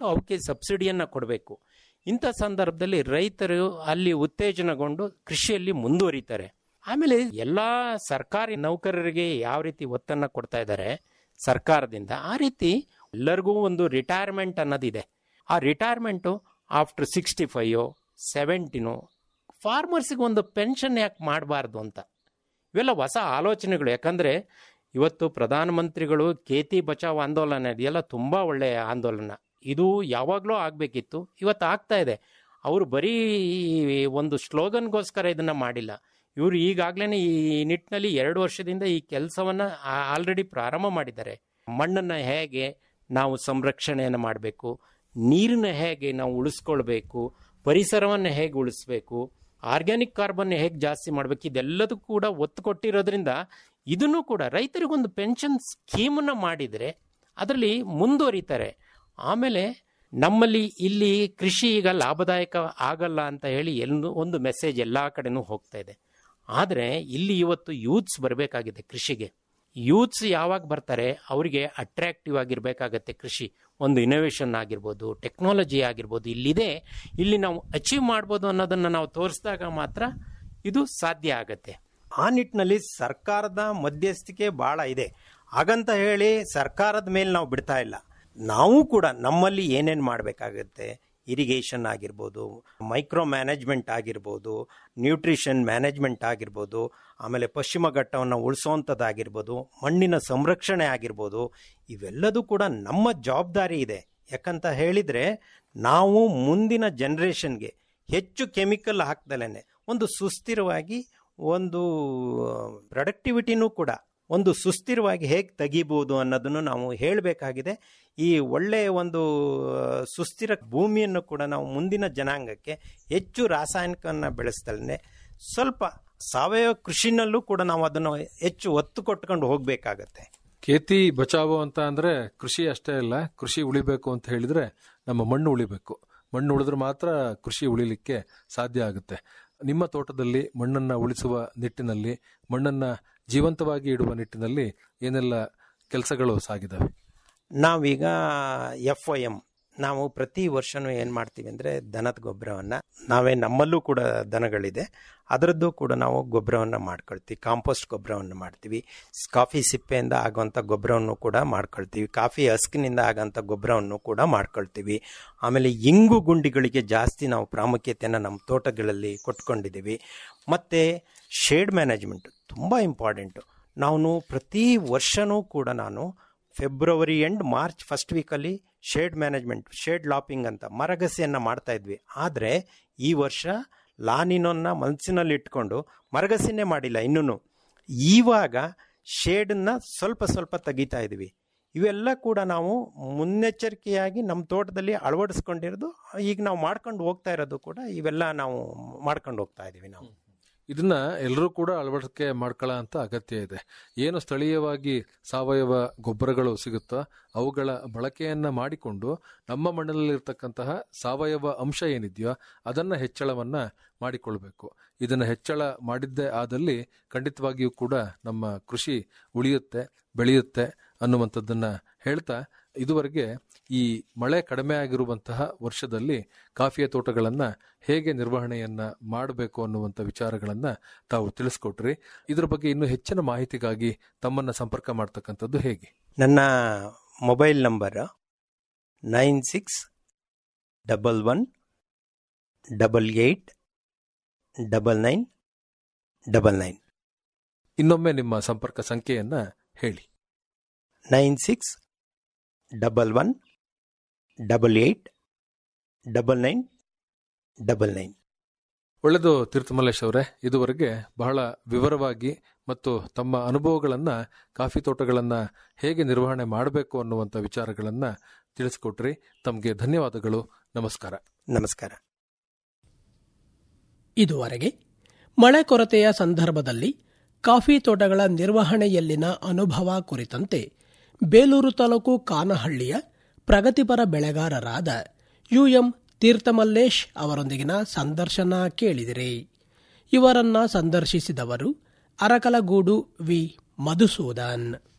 ಅವಕ್ಕೆ ಸಬ್ಸಿಡಿಯನ್ನು ಕೊಡಬೇಕು ಇಂಥ ಸಂದರ್ಭದಲ್ಲಿ ರೈತರು ಅಲ್ಲಿ ಉತ್ತೇಜನಗೊಂಡು ಕೃಷಿಯಲ್ಲಿ ಮುಂದುವರಿತಾರೆ ಆಮೇಲೆ ಎಲ್ಲ ಸರ್ಕಾರಿ ನೌಕರರಿಗೆ ಯಾವ ರೀತಿ ಒತ್ತನ್ನು ಕೊಡ್ತಾ ಇದ್ದಾರೆ ಸರ್ಕಾರದಿಂದ ಆ ರೀತಿ ಎಲ್ಲರಿಗೂ ಒಂದು ರಿಟೈರ್ಮೆಂಟ್ ಅನ್ನೋದಿದೆ ಆ ರಿಟೈರ್ಮೆಂಟು ಆಫ್ಟರ್ ಸಿಕ್ಸ್ಟಿ ಫೈವ್ ಸೆವೆಂಟಿನು ಫಾರ್ಮರ್ಸಿಗೆ ಒಂದು ಪೆನ್ಷನ್ ಯಾಕೆ ಮಾಡಬಾರ್ದು ಅಂತ ಇವೆಲ್ಲ ಹೊಸ ಆಲೋಚನೆಗಳು ಯಾಕಂದರೆ ಇವತ್ತು ಪ್ರಧಾನಮಂತ್ರಿಗಳು ಖೇತಿ ಬಚಾವ್ ಆಂದೋಲನ ಇದೆಯಲ್ಲ ತುಂಬ ಒಳ್ಳೆಯ ಆಂದೋಲನ ಇದು ಯಾವಾಗಲೂ ಆಗಬೇಕಿತ್ತು ಇವತ್ತು ಆಗ್ತಾ ಇದೆ ಅವರು ಬರೀ ಒಂದು ಸ್ಲೋಗನ್ಗೋಸ್ಕರ ಇದನ್ನು ಮಾಡಿಲ್ಲ ಇವರು ಈಗಾಗಲೇ ಈ ನಿಟ್ಟಿನಲ್ಲಿ ಎರಡು ವರ್ಷದಿಂದ ಈ ಕೆಲಸವನ್ನು ಆಲ್ರೆಡಿ ಪ್ರಾರಂಭ ಮಾಡಿದ್ದಾರೆ ಮಣ್ಣನ್ನು ಹೇಗೆ ನಾವು ಸಂರಕ್ಷಣೆಯನ್ನು ಮಾಡಬೇಕು ನೀರನ್ನ ಹೇಗೆ ನಾವು ಉಳಿಸ್ಕೊಳ್ಬೇಕು ಪರಿಸರವನ್ನು ಹೇಗೆ ಉಳಿಸ್ಬೇಕು ಆರ್ಗ್ಯಾನಿಕ್ ಕಾರ್ಬನ್ ಹೇಗೆ ಜಾಸ್ತಿ ಮಾಡಬೇಕು ಇದೆಲ್ಲದೂ ಕೂಡ ಒತ್ತು ಕೊಟ್ಟಿರೋದ್ರಿಂದ ಇದನ್ನು ಕೂಡ ರೈತರಿಗೊಂದು ಪೆನ್ಷನ್ ಸ್ಕೀಮನ್ನು ಮಾಡಿದರೆ ಅದರಲ್ಲಿ ಮುಂದುವರಿತಾರೆ ಆಮೇಲೆ ನಮ್ಮಲ್ಲಿ ಇಲ್ಲಿ ಕೃಷಿ ಈಗ ಲಾಭದಾಯಕ ಆಗಲ್ಲ ಅಂತ ಹೇಳಿ ಎಲ್ಲ ಒಂದು ಮೆಸೇಜ್ ಎಲ್ಲ ಕಡೆನೂ ಹೋಗ್ತಾ ಇದೆ ಆದರೆ ಇಲ್ಲಿ ಇವತ್ತು ಯೂತ್ಸ್ ಬರಬೇಕಾಗಿದೆ ಕೃಷಿಗೆ ಯೂತ್ಸ್ ಯಾವಾಗ ಬರ್ತಾರೆ ಅವರಿಗೆ ಅಟ್ರಾಕ್ಟಿವ್ ಆಗಿರಬೇಕಾಗತ್ತೆ ಕೃಷಿ ಒಂದು ಇನೋವೇಷನ್ ಆಗಿರ್ಬೋದು ಟೆಕ್ನಾಲಜಿ ಆಗಿರ್ಬೋದು ಇಲ್ಲಿದೆ ಇಲ್ಲಿ ನಾವು ಅಚೀವ್ ಮಾಡ್ಬೋದು ಅನ್ನೋದನ್ನು ನಾವು ತೋರಿಸಿದಾಗ ಮಾತ್ರ ಇದು ಸಾಧ್ಯ ಆಗತ್ತೆ ಆ ನಿಟ್ಟಿನಲ್ಲಿ ಸರ್ಕಾರದ ಮಧ್ಯಸ್ಥಿಕೆ ಬಹಳ ಇದೆ ಹಾಗಂತ ಹೇಳಿ ಸರ್ಕಾರದ ಮೇಲೆ ನಾವು ಬಿಡ್ತಾ ಇಲ್ಲ ನಾವು ಕೂಡ ನಮ್ಮಲ್ಲಿ ಏನೇನು ಮಾಡಬೇಕಾಗುತ್ತೆ ಇರಿಗೇಷನ್ ಆಗಿರ್ಬೋದು ಮೈಕ್ರೋ ಮ್ಯಾನೇಜ್ಮೆಂಟ್ ಆಗಿರ್ಬೋದು ನ್ಯೂಟ್ರಿಷನ್ ಮ್ಯಾನೇಜ್ಮೆಂಟ್ ಆಗಿರ್ಬೋದು ಆಮೇಲೆ ಪಶ್ಚಿಮ ಘಟ್ಟವನ್ನು ಉಳಿಸೋವಂಥದ್ದಾಗಿರ್ಬೋದು ಮಣ್ಣಿನ ಸಂರಕ್ಷಣೆ ಆಗಿರ್ಬೋದು ಇವೆಲ್ಲದೂ ಕೂಡ ನಮ್ಮ ಜವಾಬ್ದಾರಿ ಇದೆ ಯಾಕಂತ ಹೇಳಿದರೆ ನಾವು ಮುಂದಿನ ಜನ್ರೇಷನ್ಗೆ ಹೆಚ್ಚು ಕೆಮಿಕಲ್ ಹಾಕ್ದಲೇ ಒಂದು ಸುಸ್ಥಿರವಾಗಿ ಒಂದು ಪ್ರೊಡಕ್ಟಿವಿಟಿನೂ ಕೂಡ ಒಂದು ಸುಸ್ಥಿರವಾಗಿ ಹೇಗೆ ತೆಗಿಬೋದು ಅನ್ನೋದನ್ನು ನಾವು ಹೇಳಬೇಕಾಗಿದೆ ಈ ಒಳ್ಳೆಯ ಒಂದು ಸುಸ್ಥಿರ ಭೂಮಿಯನ್ನು ಕೂಡ ನಾವು ಮುಂದಿನ ಜನಾಂಗಕ್ಕೆ ಹೆಚ್ಚು ರಾಸಾಯನಿಕವನ್ನು ಬೆಳೆಸ್ದಲೇ ಸ್ವಲ್ಪ ಸಾವಯವ ಕೃಷಿನಲ್ಲೂ ಕೂಡ ನಾವು ಅದನ್ನು ಹೆಚ್ಚು ಒತ್ತು ಕೊಟ್ಕೊಂಡು ಹೋಗಬೇಕಾಗತ್ತೆ ಖೇತಿ ಬಚಾವೋ ಅಂತ ಅಂದ್ರೆ ಕೃಷಿ ಅಷ್ಟೇ ಅಲ್ಲ ಕೃಷಿ ಉಳಿಬೇಕು ಅಂತ ಹೇಳಿದ್ರೆ ನಮ್ಮ ಮಣ್ಣು ಉಳಿಬೇಕು ಮಣ್ಣು ಉಳಿದ್ರೆ ಮಾತ್ರ ಕೃಷಿ ಉಳಿಲಿಕ್ಕೆ ಸಾಧ್ಯ ಆಗುತ್ತೆ ನಿಮ್ಮ ತೋಟದಲ್ಲಿ ಮಣ್ಣನ್ನ ಉಳಿಸುವ ನಿಟ್ಟಿನಲ್ಲಿ ಮಣ್ಣನ್ನ ಜೀವಂತವಾಗಿ ಇಡುವ ನಿಟ್ಟಿನಲ್ಲಿ ಏನೆಲ್ಲ ಕೆಲಸಗಳು ಸಾಗಿದಾವೆ ನಾವೀಗ ಎಫ್ ಒ ಎಮ್ ನಾವು ಪ್ರತಿ ವರ್ಷನೂ ಏನು ಮಾಡ್ತೀವಿ ಅಂದರೆ ದನದ ಗೊಬ್ಬರವನ್ನು ನಾವೇ ನಮ್ಮಲ್ಲೂ ಕೂಡ ದನಗಳಿದೆ ಅದರದ್ದು ಕೂಡ ನಾವು ಗೊಬ್ಬರವನ್ನು ಮಾಡ್ಕೊಳ್ತೀವಿ ಕಾಂಪೋಸ್ಟ್ ಗೊಬ್ಬರವನ್ನು ಮಾಡ್ತೀವಿ ಕಾಫಿ ಸಿಪ್ಪೆಯಿಂದ ಆಗುವಂಥ ಗೊಬ್ಬರವನ್ನು ಕೂಡ ಮಾಡ್ಕೊಳ್ತೀವಿ ಕಾಫಿ ಹಸ್ಕಿನಿಂದ ಆಗೋಂಥ ಗೊಬ್ಬರವನ್ನು ಕೂಡ ಮಾಡ್ಕೊಳ್ತೀವಿ ಆಮೇಲೆ ಇಂಗು ಗುಂಡಿಗಳಿಗೆ ಜಾಸ್ತಿ ನಾವು ಪ್ರಾಮುಖ್ಯತೆಯನ್ನು ನಮ್ಮ ತೋಟಗಳಲ್ಲಿ ಕೊಟ್ಕೊಂಡಿದ್ದೀವಿ ಮತ್ತು ಶೇಡ್ ಮ್ಯಾನೇಜ್ಮೆಂಟ್ ತುಂಬ ಇಂಪಾರ್ಟೆಂಟು ನಾವು ಪ್ರತಿ ವರ್ಷವೂ ಕೂಡ ನಾನು ಫೆಬ್ರವರಿ ಎಂಡ್ ಮಾರ್ಚ್ ಫಸ್ಟ್ ವೀಕಲ್ಲಿ ಶೇಡ್ ಮ್ಯಾನೇಜ್ಮೆಂಟ್ ಶೇಡ್ ಲಾಪಿಂಗ್ ಅಂತ ಮರಗಸಿಯನ್ನು ಮಾಡ್ತಾ ಇದ್ವಿ ಆದರೆ ಈ ವರ್ಷ ಲಾನಿನೊನ್ನ ಮನಸ್ಸಿನಲ್ಲಿ ಇಟ್ಕೊಂಡು ಮರಗಸಿನೇ ಮಾಡಿಲ್ಲ ಇನ್ನೂ ಇವಾಗ ಶೇಡನ್ನ ಸ್ವಲ್ಪ ಸ್ವಲ್ಪ ತೆಗಿತಾ ಇದ್ವಿ ಇವೆಲ್ಲ ಕೂಡ ನಾವು ಮುನ್ನೆಚ್ಚರಿಕೆಯಾಗಿ ನಮ್ಮ ತೋಟದಲ್ಲಿ ಅಳವಡಿಸ್ಕೊಂಡಿರೋದು ಈಗ ನಾವು ಮಾಡ್ಕೊಂಡು ಹೋಗ್ತಾ ಇರೋದು ಕೂಡ ಇವೆಲ್ಲ ನಾವು ಮಾಡ್ಕೊಂಡು ಹೋಗ್ತಾ ಇದೀವಿ ನಾವು ಇದನ್ನ ಎಲ್ಲರೂ ಕೂಡ ಅಳವಡಿಕೆ ಮಾಡ್ಕೊಳ್ಳೋ ಅಂತ ಅಗತ್ಯ ಇದೆ ಏನು ಸ್ಥಳೀಯವಾಗಿ ಸಾವಯವ ಗೊಬ್ಬರಗಳು ಸಿಗುತ್ತೋ ಅವುಗಳ ಬಳಕೆಯನ್ನ ಮಾಡಿಕೊಂಡು ನಮ್ಮ ಮಣ್ಣಲ್ಲಿರ್ತಕ್ಕಂತಹ ಸಾವಯವ ಅಂಶ ಏನಿದೆಯೋ ಅದನ್ನ ಹೆಚ್ಚಳವನ್ನ ಮಾಡಿಕೊಳ್ಬೇಕು ಇದನ್ನ ಹೆಚ್ಚಳ ಮಾಡಿದ್ದೇ ಆದಲ್ಲಿ ಖಂಡಿತವಾಗಿಯೂ ಕೂಡ ನಮ್ಮ ಕೃಷಿ ಉಳಿಯುತ್ತೆ ಬೆಳೆಯುತ್ತೆ ಅನ್ನುವಂಥದ್ದನ್ನ ಹೇಳ್ತಾ ಇದುವರೆಗೆ ಈ ಮಳೆ ಕಡಿಮೆ ಆಗಿರುವಂತಹ ವರ್ಷದಲ್ಲಿ ಕಾಫಿಯ ತೋಟಗಳನ್ನ ಹೇಗೆ ನಿರ್ವಹಣೆಯನ್ನ ಮಾಡಬೇಕು ಅನ್ನುವಂಥ ವಿಚಾರಗಳನ್ನ ತಾವು ತಿಳಿಸ್ಕೊಟ್ರಿ ಇದ್ರ ಬಗ್ಗೆ ಇನ್ನೂ ಹೆಚ್ಚಿನ ಮಾಹಿತಿಗಾಗಿ ತಮ್ಮನ್ನ ಸಂಪರ್ಕ ಮಾಡ್ತಕ್ಕಂಥದ್ದು ಹೇಗೆ ನನ್ನ mobile number nine six double one double eight double nine double nine ಇನ್ನೊಮ್ಮೆ ನಿಮ್ಮ ಸಂಪರ್ಕ ಸಂಖ್ಯೆಯನ್ನ ಹೇಳಿ nine six double one double eight double nine double nine ಒಳ್ಳೆದು ತೀರ್ಥಮಲ್ಲೇಶ್ ಅವರೇ ಇದುವರೆಗೆ ಬಹಳ ವಿವರವಾಗಿ ಮತ್ತು ತಮ್ಮ ಅನುಭವಗಳನ್ನ ಕಾಫಿ ತೋಟಗಳನ್ನ ಹೇಗೆ ನಿರ್ವಹಣೆ ಮಾಡಬೇಕು ಅನ್ನುವಂಥ ವಿಚಾರಗಳನ್ನ ತಿಳಿಸಿಕೊಟ್ರಿ ತಮಗೆ ಧನ್ಯವಾದಗಳು ನಮಸ್ಕಾರ ನಮಸ್ಕಾರ ಇದುವರೆಗೆ ಮಳೆ ಕೊರತೆಯ ಸಂದರ್ಭದಲ್ಲಿ ಕಾಫಿ ತೋಟಗಳ ನಿರ್ವಹಣೆಯಲ್ಲಿನ ಅನುಭವ ಕುರಿತಂತೆ ಬೇಲೂರು ತಾಲೂಕು ಕಾನಹಳ್ಳಿಯ ಪ್ರಗತಿಪರ ಬೆಳೆಗಾರರಾದ ಯುಎಂ ತೀರ್ಥಮಲ್ಲೇಶ್ ಅವರೊಂದಿಗಿನ ಸಂದರ್ಶನ ಕೇಳಿದಿರಿ ಇವರನ್ನ ಸಂದರ್ಶಿಸಿದವರು ಅರಕಲಗೂಡು ವಿ ಮಧುಸೂದನ್